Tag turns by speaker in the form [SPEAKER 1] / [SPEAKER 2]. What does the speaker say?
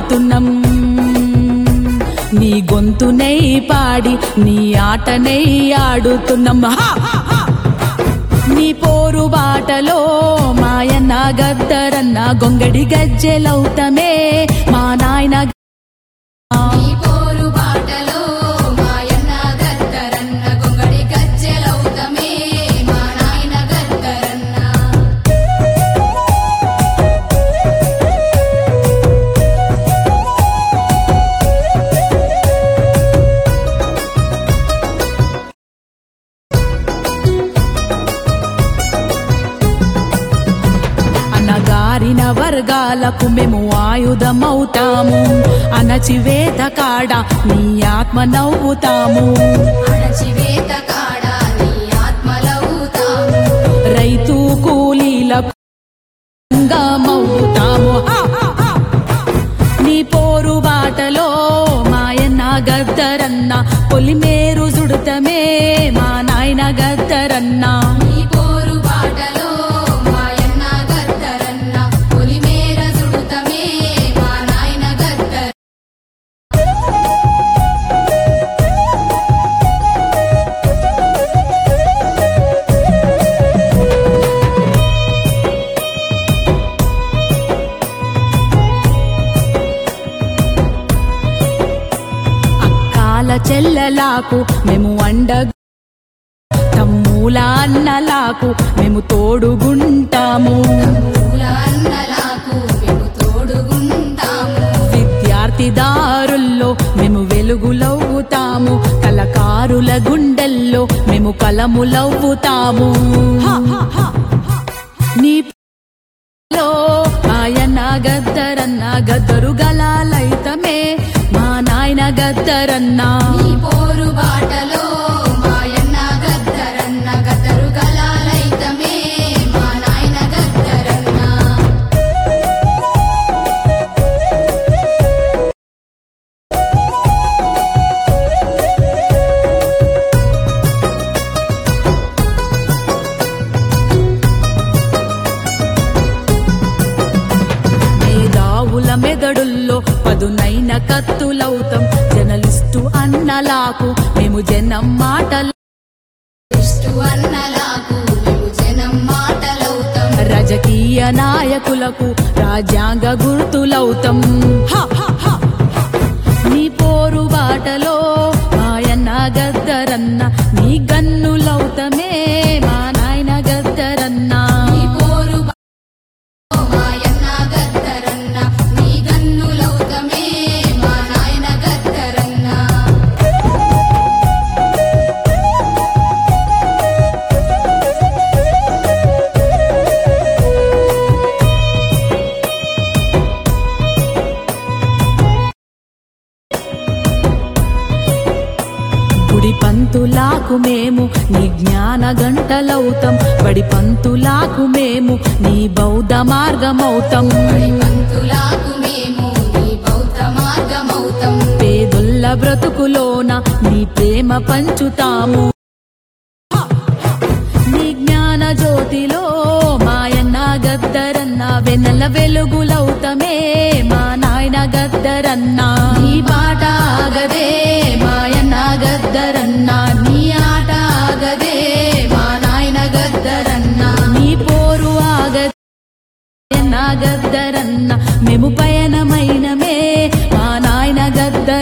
[SPEAKER 1] ఆడుతున్నాం నీ గొంతునై పాడి నీ ఆటనై ఆడుతున్నాం హా! నీ పోరు బాటలో మాయన్న గద్దరన్న గొంగడి గజ్జెలవుతమే మా నాయన
[SPEAKER 2] ఈ పోరు బాటలో మాయన్న గద్దరన్న గొంగడి గజ్జెలవుతమే మా నాయన గద్దరన్న
[SPEAKER 1] అనగారిన వర్గాలకు మేము ఆయుధమవుతాము అణచివేత కాడ నీ ఆత్మ నవ్వుతాము
[SPEAKER 2] అణచివేత కాడ నీ ఆత్మలవుతాము
[SPEAKER 1] రైతు కూలీలకు మౌతాము నీ పోరు బాటలో మాయన్న గద్దరన్న పొలిమేరు సుడుతమే మా నాయన గద్దరన్న
[SPEAKER 2] ఈ పోరు బాటలో మాయన్న గద్దరన్న పొలిమేర సుడుతమే మా నాయన గద్దర
[SPEAKER 1] అక్కాల చెల్లెలాకు మేము అండ తమ్ముల అన్నలాకు మేము తోడుగుంటాము
[SPEAKER 2] పూల అన్నలకు మేము తోడుగుంటాము
[SPEAKER 1] విద్యార్థిదారుల్లో మేము వెలుగులవ్వుతాము కళకారుల గుండెల్లో మేము కలములవ్వుతాము నీ లో ఆయన గద్దరన్న గద్దరు గలాలైతమే మా నాయన గద్దరన్నా
[SPEAKER 2] ఈ పోరు బాటలో మాయన్న గద్దరన్న గద్దరు గలాలైతమే మా నాయన గద్దరన్న
[SPEAKER 1] మేధావుల మెదడుల్లో పదునైన కత్తులవుతాం జర్నలిస్టు అన్నలాకు మేము జనం మాటలు
[SPEAKER 2] ఇష్టు అన్నలకు మేము జనం మాటలవుతాం
[SPEAKER 1] రాజకీయ నాయకులకు రాజ్యాంగ గుర్తులవుతాం హ, హ, హ. నీ పోరు బాటలో మాయన్న గద్దరన్న నీ గన్నులవుతమే మా నాయన గద్దరన్న
[SPEAKER 2] ఈ పోరు బాటలో మాయన్న గద్దరన్న నీ గన్నులవుతమే మా నాయన గద్దరన్న
[SPEAKER 1] గుడి పంతులాకు మేము నీ జ్ఞాన గంటలవుతాం బడి పంతులాకు మేము నీ బౌద్ధ మార్గమవుతాం
[SPEAKER 2] పంతులకు మేము నీ బౌద్ధ మార్గమవుతాం
[SPEAKER 1] పేదొల్ల బ్రతుకులోన నీ ప్రేమ పంచుతాము నీ జ్ఞాన జ్యోతిలో మాయన్న గద్దరన్న వెన్నెల వెలుగులవుతమే మా నాయన గద్దరన్న నీ పాట ఆగదే మాయన్న గద్దరన్న నీ ఆట ఆగదే మా నాయన గద్దరన్న నీ పోరు ఆగదే నా గద్దరన్న మేము పయనమైనమే మా నాయన గద్దరన్న